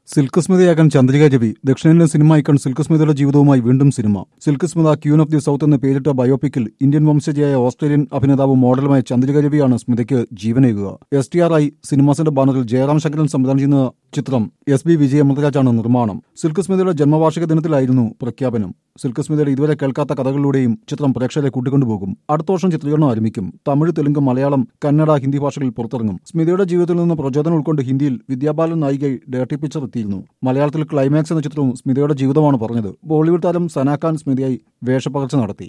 silk സ്മിതയാകാൻ Chandrika Ravi ദക്ഷിണേന്ത്യൻ cinema icon silk സ്മിതയുടെ ജീവിതവുമായി വീണ്ടും cinema Silk Smitha queen of the south എന്ന് പേരിട്ട ബയോപിക്കിൽ ഇന്ത്യൻ വംശജയായ ഓസ്ട്രേലിയൻ അഭിനേതാവും മോഡലുമായ ചന്ദ്രിക രവിയാണ് സ്മിതയ്ക്ക് ജീവനേകുക എസ് ടി ആർ ഐ സിനിമാസിന്റെ ബാനറിൽ ജയറാം ശങ്കരൻ സംവിധാനം ചെയ്യുന്ന ചിത്രം എസ് ബി വിജയമൃതരാജാണ് നിർമ്മാണം സിൽക്ക് സ്മിതയുടെ ജന്മവാർഷിക ദിനത്തിലായിരുന്നു പ്രഖ്യാപനം സിൽക്ക് സ്മിതയുടെ ഇതുവരെ കേൾക്കാത്ത കഥകളിലൂടെയും ചിത്രം പ്രേക്ഷകരെ കൂട്ടിക്കൊണ്ടുപോകും അടുത്ത വർഷം ചിത്രീകരണം ആരംഭിക്കും തമിഴ് തെലുങ്ക് മലയാളം കന്നഡ ഹിന്ദി ഭാഷകളിൽ പുറത്തിറങ്ങും സ്മിതയുടെ ജീവിതത്തിൽ നിന്ന് പ്രചോദനം ഉൾക്കൊണ്ട് ഹിന്ദിയിൽ വിദ്യാബാലൻ നായികയായി ഡേർട്ടി പിക്ചർ എത്തിയിരുന്നു മലയാളത്തിൽ ക്ലൈമാക്സ് എന്ന ചിത്രവും സ്മിതയുടെ ജീവിതമാണ് പറഞ്ഞത് ബോളിവുഡ് താരം സനാഖാൻ സ്മിതയായി വേഷപ്പകർച്ച നടത്തി